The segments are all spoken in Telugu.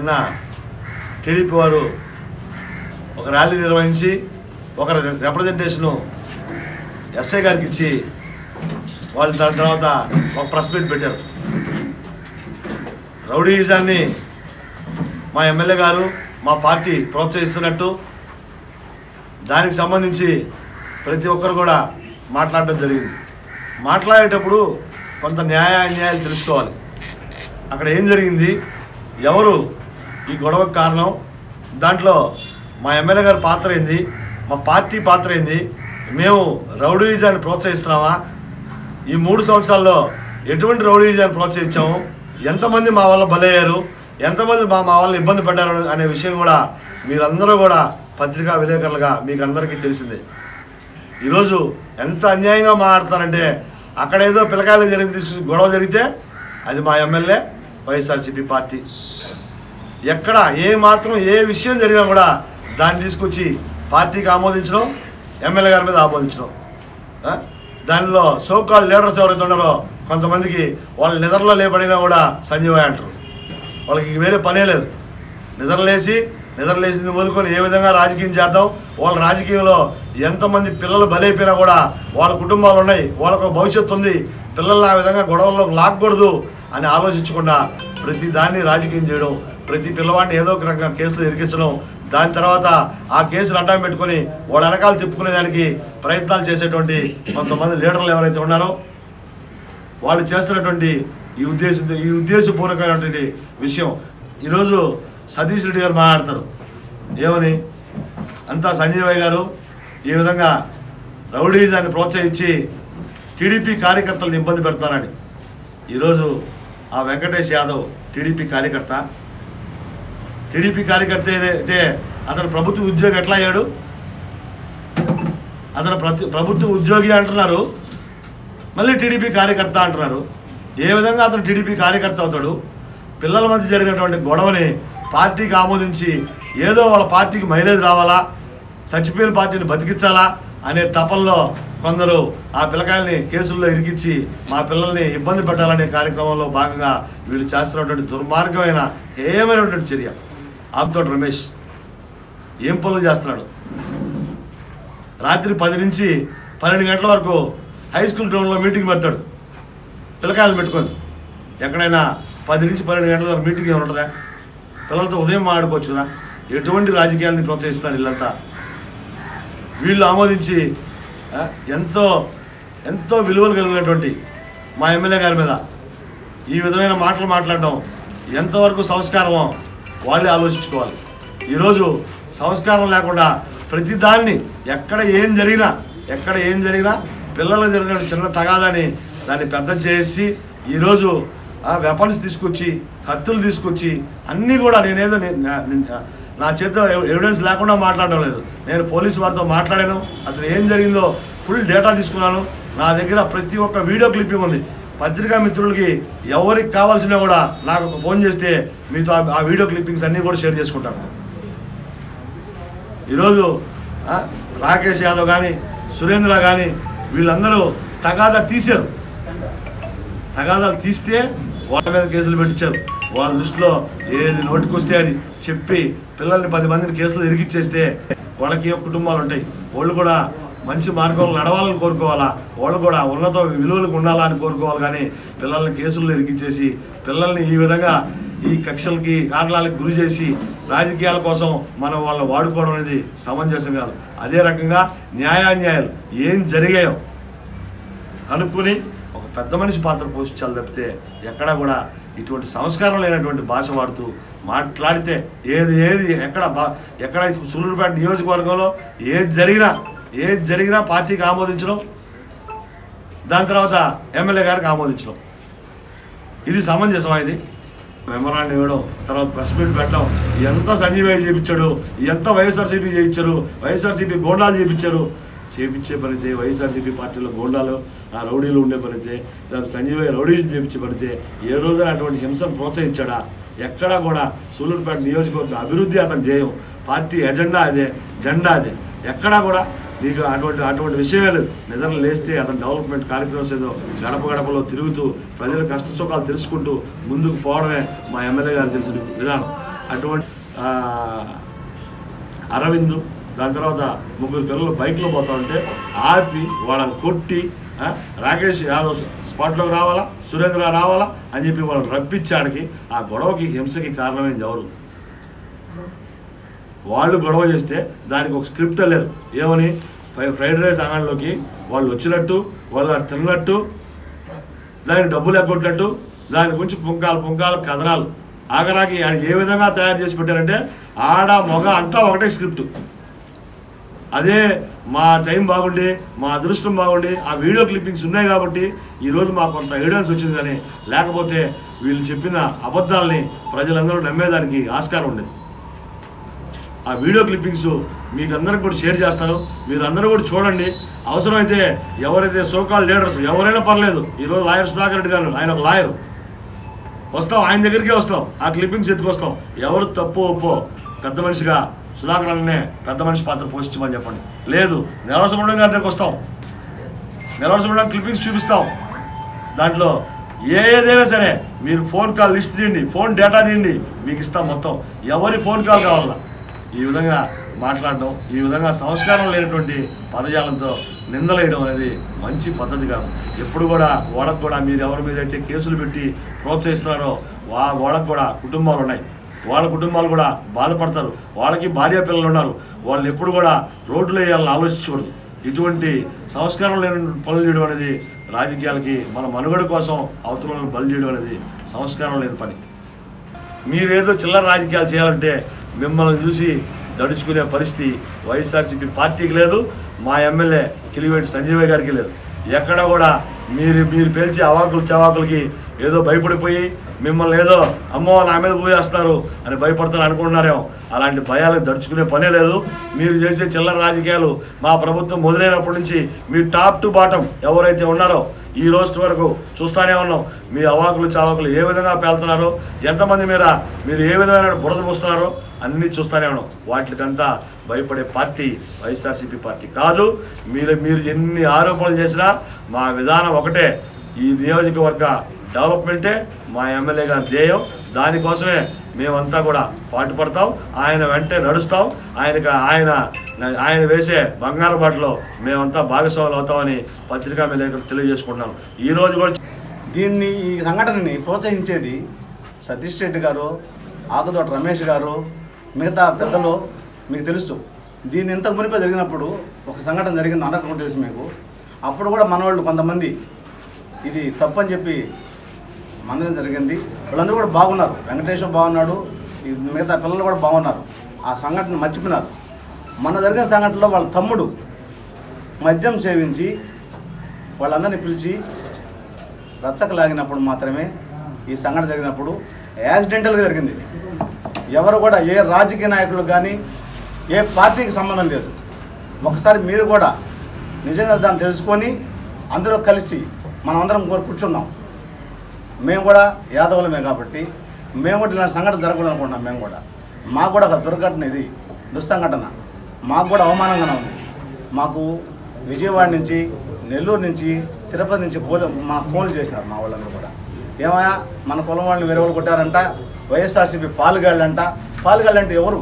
నిన్న టీడీపీ వారు ఒక ర్యాలీ నిర్వహించి ఒక రిప్రజెంటేషను ఎస్ఐ గారికి ఇచ్చి వాళ్ళు దాని తర్వాత ఒక ప్రెస్ మీట్ పెట్టారు రౌడీయిజాన్ని మా ఎమ్మెల్యే గారు మా పార్టీ ప్రోత్సహిస్తున్నట్టు దానికి సంబంధించి ప్రతి ఒక్కరు కూడా మాట్లాడడం జరిగింది మాట్లాడేటప్పుడు కొంత న్యాయ అన్యాయాలు తెలుసుకోవాలి అక్కడ ఏం జరిగింది ఎవరు ఈ గొడవకు కారణం దాంట్లో మా ఎమ్మెల్యే గారి పాత్ర ఏంది మా పార్టీ పాత్ర ఏంది మేము రౌడీయిజాన్ని ప్రోత్సహిస్తున్నామా ఈ మూడు సంవత్సరాల్లో ఎటువంటి రౌడీయిజాన్ని ప్రోత్సహించాము ఎంతమంది మా వల్ల బలయ్యారు ఎంతమంది మా మా వల్ల ఇబ్బంది పడ్డారు అనే విషయం కూడా మీరందరూ కూడా పత్రికా విలేకరులుగా మీకు అందరికీ తెలిసిందే ఈరోజు ఎంత అన్యాయంగా మాట్లాడతారంటే అక్కడ ఏదో పిల్లకాయలు జరిగి తీసుకు గొడవ జరిగితే అది మా ఎమ్మెల్యే వైఎస్ఆర్సీపీ పార్టీ ఎక్కడ ఏ మాత్రం ఏ విషయం జరిగినా కూడా దాన్ని తీసుకొచ్చి పార్టీకి ఆమోదించడం ఎమ్మెల్యే గారి మీద ఆమోదించడం ఆ? దానిలో సోకాల్ లీడర్స్ ఎవరైతే ఉన్నారో కొంతమందికి వాళ్ళు నిద్రలో లేపడినా కూడా సంజీవయ్య అంటారు వాళ్ళకి ఇంక వేరే పనే లేదు నిద్రలేసి నిద్రలేసింది మొదలుకొని ఏ విధంగా రాజకీయం చేద్దాం వాళ్ళ రాజకీయంలో ఎంతమంది పిల్లలు బలైపోయినా కూడా వాళ్ళ కుటుంబాలు ఉన్నాయి వాళ్ళకు భవిష్యత్తు ఉంది పిల్లల్ని ఆ విధంగా గొడవల్లో లాక్కూడదు అని ఆలోచించకుండా ప్రతి దాన్ని రాజకీయం చేయడం ప్రతి పిల్లవాడిని ఏదో ఒక రకంగా కేసులో ఇరికించడం దాని తర్వాత ఆ కేసును అడ్డం పెట్టుకొని వాళ్ళ వెనకాల తిప్పుకునేదానికి ప్రయత్నాలు చేసేటువంటి కొంతమంది లీడర్లు ఎవరైతే ఉన్నారో వాళ్ళు చేస్తున్నటువంటి ఈ ఉద్దేశ ఈ ఉద్దేశపూర్వకమైనటువంటి విషయం ఈరోజు సతీష్ రెడ్డి గారు మాట్లాడతారు ఏమని అంతా సంజయ్ గారు ఈ విధంగా రౌడీజాన్ని ప్రోత్సహించి టీడీపీ కార్యకర్తలను ఇబ్బంది పెడతారని ఈరోజు ఆ వెంకటేష్ యాదవ్ టీడీపీ కార్యకర్త టీడీపీ కార్యకర్త అయితే అతను ప్రభుత్వ ఉద్యోగి ఎట్లా అయ్యాడు అతను ప్రతి ప్రభుత్వ ఉద్యోగి అంటున్నారు మళ్ళీ టీడీపీ కార్యకర్త అంటున్నారు ఏ విధంగా అతను టీడీపీ కార్యకర్త అవుతాడు పిల్లల మధ్య జరిగినటువంటి గొడవని పార్టీకి ఆమోదించి ఏదో వాళ్ళ పార్టీకి మైలేజ్ రావాలా చచ్చిపోయిన పార్టీని బతికించాలా అనే తపంలో కొందరు ఆ పిల్లకాయల్ని కేసుల్లో ఇరికించి మా పిల్లల్ని ఇబ్బంది పెట్టాలనే కార్యక్రమంలో భాగంగా వీళ్ళు చేస్తున్నటువంటి దుర్మార్గమైన ఏమైనటువంటి చర్య ఆపుతోటి రమేష్ ఏం పనులు చేస్తున్నాడు రాత్రి పది నుంచి పన్నెండు గంటల వరకు హై స్కూల్ గ్రౌండ్లో మీటింగ్ పెడతాడు పిల్లకాయలు పెట్టుకొని ఎక్కడైనా పది నుంచి పన్నెండు గంటల వరకు మీటింగ్ ఏమైనా ఉంటుందా పిల్లలతో ఉదయం మాట్లాడుకోవచ్చు కదా ఎటువంటి రాజకీయాలని ప్రోత్సహిస్తారు వీళ్ళంతా వీళ్ళు ఆమోదించి ఆ, ఎంతో ఎంతో విలువలు కలిగినటువంటి మా ఎమ్మెల్యే గారి మీద ఈ విధమైన మాటలు మాట్లాడడం ఎంతవరకు సంస్కారమో వాళ్ళే ఆలోచించుకోవాలి ఈరోజు సంస్కారం లేకుండా ప్రతిదాన్ని ఎక్కడ ఏం జరిగినా ఎక్కడ ఏం జరిగినా పిల్లలకు జరిగిన చిన్న తగాదని దాన్ని పెద్ద చేసి ఈరోజు వెపన్స్ తీసుకొచ్చి కత్తులు తీసుకొచ్చి అన్నీ కూడా నేనేదో నే- నా- నా- నా చేతిలో ఎవ- ఎవిడెన్స్ లేకుండా మాట్లాడడం లేదు నేను పోలీసు వారితో మాట్లాడాను అసలు ఏం జరిగిందో ఫుల్ డేటా తీసుకున్నాను నా దగ్గర ప్రతి ఒక్క వీడియో క్లిప్పింగ్ ఉంది పత్రికా మిత్రులకి ఎవరికి కావాల్సినా కూడా నాకు ఒక ఫోన్ చేస్తే మీతో ఆ- ఆ వీడియో క్లిప్పింగ్స్ అన్నీ కూడా షేర్ చేసుకుంటాను ఈరోజు ఆ, రాకేష్ యాదవ్ కానీ సురేంద్ర కానీ వీళ్ళందరూ తగాదా తీశారు తగాదాలు తీస్తే వాళ్ళ మీద కేసులు పెట్టించారు వాళ్ళ దృష్టిలో ఏది నోటికొస్తే అది చెప్పి పిల్లల్ని పది మందిని కేసులు ఇరిగిచ్చేస్తే వాళ్ళకి ఏ కుటుంబాలు ఉంటాయి వాళ్ళు కూడా మంచి మార్గంలో నడవాలని కోరుకోవాలా వాళ్ళు కూడా ఉన్నత విలువలకు ఉండాలా అని కోరుకోవాలి కానీ పిల్లల్ని కేసుల్లో ఇరికించేసి పిల్లల్ని ఈ విధంగా ఈ కక్షలకి కారణాలకు గురి చేసి రాజకీయాల కోసం మనం వాళ్ళని వాడుకోవడం అనేది సమంజసం కాదు అదే రకంగా న్యాయాన్యాయాలు ఏం జరిగాయో కనుక్కొని ఒక పెద్ద మనిషి పాత్ర పోషించాలి తప్పితే ఎక్కడా కూడా ఇటువంటి సంస్కారం లేనటువంటి భాష వాడుతూ మాట్లాడితే ఏది ఏది ఎక్కడ బా ఎక్కడ సూళ్ళూరుపేట నియోజకవర్గంలో ఏది జరిగినా ఏది జరిగినా పార్టీకి ఆమోదించడం దాని తర్వాత ఎమ్మెల్యే గారికి ఆమోదించడం ఇది సమంజసమా ఇది మెమరాండం ఇవ్వడం తర్వాత ప్రెస్ మీట్ పెట్టడం ఎంత సంజీవయ్య చేయించాడు ఎంత వైఎస్ఆర్సీపీ చేయించారు వైఎస్ఆర్సీపీ గోండాలు చేయించారు చేపించే పనితే వైఎస్ఆర్సీపీ పార్టీలో గోండాలు ఆ రౌడీలు ఉండే పనితే లేదా సంజీవయ్య రౌడీ చేయించే పనితే ఏ రోజున అటువంటి హింసను ప్రోత్సహించాడా ఎక్కడా కూడా సూలూరుపేట నియోజకవర్గ అభివృద్ధి అతని ధ్యేయం పార్టీ ఎజెండా అదే జెండా అదే ఎక్కడా కూడా నీకు అటువంటి అటువంటి విషయాలు నిద్ర లేస్తే అతని డెవలప్మెంట్ కార్యక్రమం ఏదో గడప గడపలో తిరుగుతూ ప్రజల కష్ట సుఖాలు తెలుసుకుంటూ ముందుకు పోవడమే మా ఎమ్మెల్యే గారు తెలిసిన విధానం అటువంటి ఆ, అరవింద్ దాని తర్వాత ముగ్గురు పిల్లలు బైక్లో పోతా ఉంటే ఆపి వాళ్ళని కొట్టి ఆ, రాకేష్ యాదవ్ స్పాట్లోకి రావాలా సురేంద్ర రావాలా అని చెప్పి వాళ్ళని రప్పించాడికి ఆ గొడవకి హింసకి కారణమైంది ఎవరు వాళ్ళు గొడవ చేస్తే దానికి ఒక స్క్రిప్ట్ లేరు ఏమని ఫ్రై- ఫ్రైడ్ రైస్ అంగడిలోకి వాళ్ళు వచ్చినట్టు వాళ్ళు అటు తిన్నట్టు దానికి డబ్బులు ఎగ్గొట్టినట్టు దాని గురించి పుంకాలు పుంకాలు కథనాలు ఆఖరాకి ఆయన ఏ విధంగా తయారు చేసి పెట్టారంటే ఆడ మొగ అంతా ఒకటే స్క్రిప్ట్ అదే మా టైం బాగుండి మా అదృష్టం బాగుండి ఆ వీడియో క్లిప్పింగ్స్ ఉన్నాయి కాబట్టి ఈరోజు మాకు కొంత ఎవిడెన్స్ వచ్చింది కానీ లేకపోతే వీళ్ళు చెప్పిన అబద్ధాలని ప్రజలందరూ నమ్మేదానికి ఆస్కారం ఉండేది ఆ వీడియో క్లిప్పింగ్స్ మీకు అందరికి కూడా షేర్ చేస్తాను మీరు అందరూ కూడా చూడండి అవసరమైతే ఎవరైతే సోకాల్ లీడర్స్ ఎవరైనా పర్లేదు ఈరోజు లాయర్ సుధాకర్ రెడ్డి గారు ఆయన ఒక లాయర్ వస్తాం ఆయన దగ్గరికే వస్తాం ఆ క్లిప్పింగ్స్ ఎత్తుకొస్తాం ఎవరు తప్పు ఒప్పో పెద్ద మనిషిగా సుధాకర్ అన్ననే పెద్ద మనిషి పాత్ర పోషించమని చెప్పండి లేదు నెలవ సుబ్రహ్మణ్యం గారి దగ్గరికి వస్తాం నెలవ సుబ్రహ్మణ్యం క్లిప్పింగ్స్ చూపిస్తాం దాంట్లో ఏదైనా సరే మీరు ఫోన్ కాల్ లిస్ట్ తీయండి ఫోన్ డేటా తీయండి మీకు ఇస్తాం మొత్తం ఎవరి ఫోన్ కాల్ కావాలా ఈ విధంగా మాట్లాడడం ఈ విధంగా సంస్కారం లేనటువంటి పదజాలంతో నిందలేయడం అనేది మంచి పద్ధతి కాదు ఎప్పుడు కూడా వాళ్ళకు కూడా మీరు ఎవరి మీద అయితే కేసులు పెట్టి ప్రోత్సహిస్తున్నారో వా వాళ్ళకు కూడా కుటుంబాలు ఉన్నాయి వాళ్ళ కుటుంబాలు కూడా బాధపడతారు వాళ్ళకి భార్య పిల్లలు ఉన్నారు వాళ్ళు ఎప్పుడు కూడా రోడ్లు వేయాలని ఆలోచించకూడదు ఇటువంటి సంస్కారం లేని పనులు చేయడం అనేది రాజకీయాలకి మన మనుగడ కోసం అవతలను బలి చేయడం అనేది సంస్కారం లేని పని మీరేదో చిల్లర రాజకీయాలు చేయాలంటే మిమ్మల్ని చూసి దడుచుకునే పరిస్థితి వైఎస్ఆర్సీపీ పార్టీకి లేదు మా ఎమ్మెల్యే కిలివేటి సంజీవయ్య గారికి లేదు ఎక్కడ కూడా మీరు మీరు పేల్చే అవాకులు చవాకులకి ఏదో భయపడిపోయి మిమ్మల్ని ఏదో అమ్మో నా మీద పోయేస్తారు అని భయపడతారు అనుకుంటున్నారేమో అలాంటి భయాలకు దడుచుకునే పనే లేదు మీరు చేసే చిల్లర రాజకీయాలు మా ప్రభుత్వం మొదలైనప్పటి నుంచి మీ టాప్ టు బాటం ఎవరైతే ఉన్నారో ఈ రోజు వరకు చూస్తానే ఉన్నాం మీ అవాకులు చావాకులు ఏ విధంగా పేలుతున్నారో ఎంతమంది మీద మీరు ఏ విధమైన బురద పోస్తున్నారో అన్నీ చూస్తానే ఉన్నాం వాటికంతా భయపడే పార్టీ వైఎస్ఆర్సీపీ పార్టీ కాదు మీరు మీరు ఎన్ని ఆరోపణలు చేసినా మా విధానం ఒకటే ఈ నియోజకవర్గ డెవలప్మెంటే మా ఎమ్మెల్యే గారి ధ్యేయం దానికోసమే మేమంతా కూడా పాటుపడతాం ఆయన వెంటే నడుస్తాం ఆయనకు ఆయన ఆయన వేసే బంగారు బాటలో మేమంతా భాగస్వాములు అవుతామని పత్రికా విలేకరులు తెలియజేసుకుంటున్నాం ఈ రోజు కూడా దీన్ని ఈ సంఘటనని ప్రోత్సహించేది సతీష్ రెడ్డి గారు ఆకుతోట రమేష్ గారు మిగతా పెద్దలు మీకు తెలుసు దీన్ని ఇంతకు మునిపే జరిగినప్పుడు ఒక సంఘటన జరిగింది అందరికీ కూడా తెలుసు మీకు అప్పుడు కూడా మనవాళ్ళు కొంతమంది ఇది తప్పని చెప్పి మందడం జరిగింది వాళ్ళందరూ కూడా బాగున్నారు వెంకటేశ్వర బాగున్నాడు ఈ మిగతా పిల్లలు కూడా బాగున్నారు ఆ సంఘటన మర్చిపోయినారు మొన్న జరిగిన సంఘటనలో వాళ్ళ తమ్ముడు మద్యం సేవించి వాళ్ళందరినీ పిలిచి రచ్చక లాగినప్పుడు మాత్రమే ఈ సంఘటన జరిగినప్పుడు యాక్సిడెంటల్గా జరిగింది ఇది ఎవరు కూడా ఏ రాజకీయ నాయకులు కానీ ఏ పార్టీకి సంబంధం లేదు ఒకసారి మీరు కూడా నిజంగా దాన్ని తెలుసుకొని అందరూ కలిసి మనం అందరం కూ- కూర్చున్నాం మేము కూడా యాదవులమే కాబట్టి మేము కూడా ఇలాంటి సంఘటన జరగకూడదు అనుకుంటున్నాం మేము కూడా మాకు కూడా ఒక దుర్ఘటన ఇది దుస్సంఘటన మాకు కూడా అవమానంగానే ఉంది మాకు విజయవాడ నుంచి నెల్లూరు నుంచి తిరుపతి నుంచి ఫోన్ మా ఫోన్లు చేసినారు మా వాళ్ళందరూ కూడా ఏమయ్యా మన కులం వాళ్ళని వేరే వాళ్ళు కొట్టారంట వైఎస్ఆర్సీపీ పాలుగాళ్ళంట పాలుగాళ్ళు అంటే ఎవరు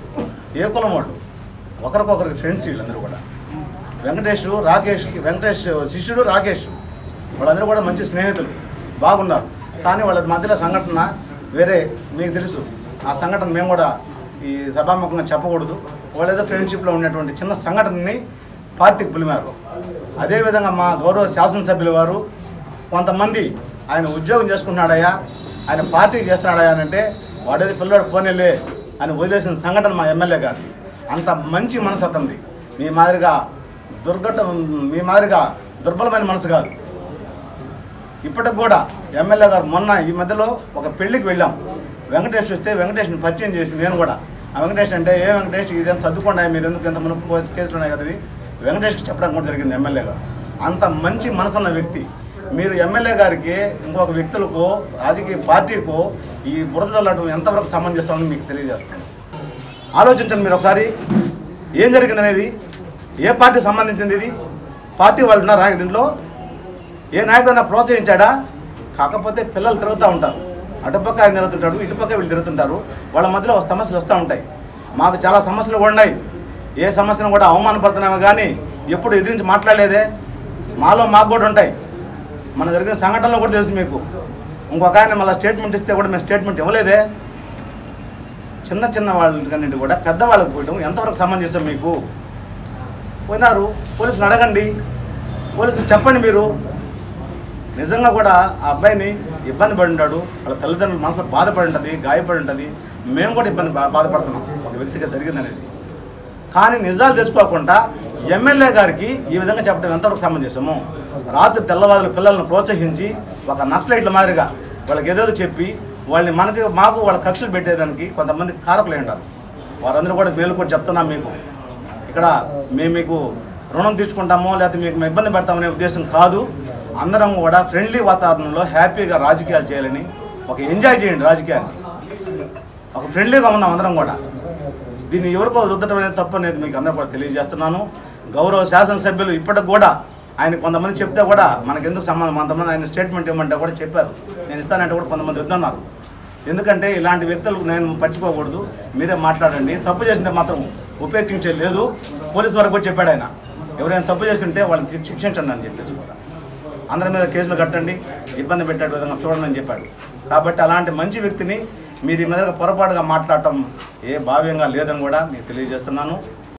ఏ కులం వాళ్ళు ఒకరికొకరికి ఫ్రెండ్స్ వీళ్ళందరూ కూడా వెంకటేష్ రాకేష్ వెంకటేష్ శిష్యుడు రాకేష్ వాళ్ళందరూ కూడా మంచి స్నేహితులు బాగున్నారు కానీ వాళ్ళ మధ్యలో సంఘటన వేరే మీకు తెలుసు ఆ సంఘటన మేము కూడా ఈ సభాముఖంగా చెప్పకూడదు వాళ్ళు ఏదో ఫ్రెండ్షిప్లో ఉన్నటువంటి చిన్న సంఘటనని పార్టీకి పిలిమారు అదేవిధంగా మా గౌరవ శాసనసభ్యుల వారు కొంతమంది ఆయన ఉద్యోగం చేసుకుంటున్నాడయ్యా ఆయన పార్టీ చేస్తున్నాడయ్యా అని అంటే వాడేది పిల్లవాడు పోనీలే అని వదిలేసిన సంఘటన మా ఎమ్మెల్యే గారు అంత మంచి మనసు అతనిది మీ మాదిరిగా దుర్ఘట మీ మాదిరిగా దుర్బలమైన మనసు కాదు ఇప్పటికి కూడా ఎమ్మెల్యే గారు మొన్న ఈ మధ్యలో ఒక పెళ్లికి వెళ్ళాం వెంకటేష్ వస్తే వెంకటేష్ని పరిచయం చేసి నేను కూడా ఆ వెంకటేష్ అంటే ఏ వెంకటేష్ ఇదేం చదువుకోండి మీరు ఎందుకు ఇంత మునుపు కేసు- కేసులు ఉన్నాయి కదా ఇది వెంకటేష్కి చెప్పడం కూడా జరిగింది ఎమ్మెల్యే గారు అంత మంచి మనసున్న వ్యక్తి మీరు ఎమ్మెల్యే గారికి ఇంకొక వ్యక్తులకు రాజకీయ పార్టీకో ఈ బురద చల్లడం ఎంతవరకు సమంజసమని మీకు తెలియజేస్తాను ఆలోచించండి మీరు ఒకసారి ఏం జరిగింది అనేది ఏ పార్టీ సంబంధించింది ఇది పార్టీ వాళ్ళు ఉన్నారా దీంట్లో ఏ నాయకుడైనా ప్రోత్సహించాడా కాకపోతే పిల్లలు తిరుగుతూ ఉంటారు అటుపక్క ఆయన తిరుగుతుంటాడు ఇటుపక్క వీళ్ళు తిరుగుతుంటారు వాళ్ళ మధ్యలో సమస్యలు వస్తూ ఉంటాయి మాకు చాలా సమస్యలు కూడా ఉన్నాయి ఏ సమస్యను కూడా అవమానపడుతున్నామో కానీ ఎప్పుడు ఎదిరించి మాట్లాడలేదే మాలో మాకు కూడా ఉంటాయి మన జరిగిన సంఘటనలు కూడా తెలుసు మీకు ఇంకొక ఆయన మళ్ళీ స్టేట్మెంట్ ఇస్తే కూడా మేము స్టేట్మెంట్ ఇవ్వలేదే చిన్న చిన్న వాళ్ళకన్నింటి కూడా పెద్దవాళ్ళకి పోయడం ఎంతవరకు సమంజసం మీకు పోయినారు పోలీసులు అడగండి పోలీసులు చెప్పండి మీరు నిజంగా కూడా ఆ అబ్బాయిని ఇబ్బంది పడి ఉంటాడు వాళ్ళ తల్లిదండ్రులు మనసులో బాధపడి ఉంటుంది గాయపడి ఉంటుంది మేము కూడా ఇబ్బంది బా- బాధపడుతున్నాం ఒక వ్యక్తిగా జరిగింది అనేది కానీ నిజాలు తెలుసుకోకుండా ఎమ్మెల్యే గారికి ఈ విధంగా చెప్పడం ఎంతవరకు సమంజసము రాత్రి తెల్లవారులు పిల్లలను ప్రోత్సహించి ఒక నక్సలైట్ల మాదిరిగా వాళ్ళకి ఏదేదో చెప్పి వాళ్ళని మనకి మాకు వాళ్ళ కక్షలు పెట్టేదానికి కొంతమంది కారకులు ఉంటారు వారందరూ కూడా మేలు కూడా చెప్తున్నాం మీకు ఇక్కడ మేము మీకు రుణం తీర్చుకుంటామో లేకపోతే మీకు మేము ఇబ్బంది పెడతామనే ఉద్దేశం కాదు అందరం కూడా ఫ్రెండ్లీ వాతావరణంలో హ్యాపీగా రాజకీయాలు చేయాలని ఒక ఎంజాయ్ చేయండి రాజకీయాన్ని ఒక ఫ్రెండ్లీగా ఉన్నాం అందరం కూడా దీన్ని ఎవరికో రుద్దటం అనేది తప్పు అనేది మీకు అందరూ కూడా తెలియజేస్తున్నాను గౌరవ శాసనసభ్యులు ఇప్పటికి కూడా ఆయన కొంతమంది చెప్తే కూడా మనకు ఎందుకు సంబంధం కొంతమంది ఆయన స్టేట్మెంట్ ఇవ్వమంటే కూడా చెప్పారు నేను ఇస్తానంటే కూడా కొంతమంది వద్దన్నారు ఎందుకంటే ఇలాంటి వ్యక్తులు నేను పట్టించుకోకూడదు మీరే మాట్లాడండి తప్పు చేసింటే మాత్రం ఉపేక్షించేది లేదు పోలీసు వరకు కూడా చెప్పాడు ఆయన ఎవరైనా తప్పు చేస్తుంటే వాళ్ళని శిక్ష- శిక్షించండి అని చెప్పేసి కూడా అందరి మీద కేసులు కట్టండి ఇబ్బంది పెట్టే విధంగా చూడండి అని చెప్పాడు కాబట్టి అలాంటి మంచి వ్యక్తిని మీరు ఈ మీద పొరపాటుగా మాట్లాడటం ఏ భావ్యంగా లేదని కూడా మీకు తెలియజేస్తున్నాను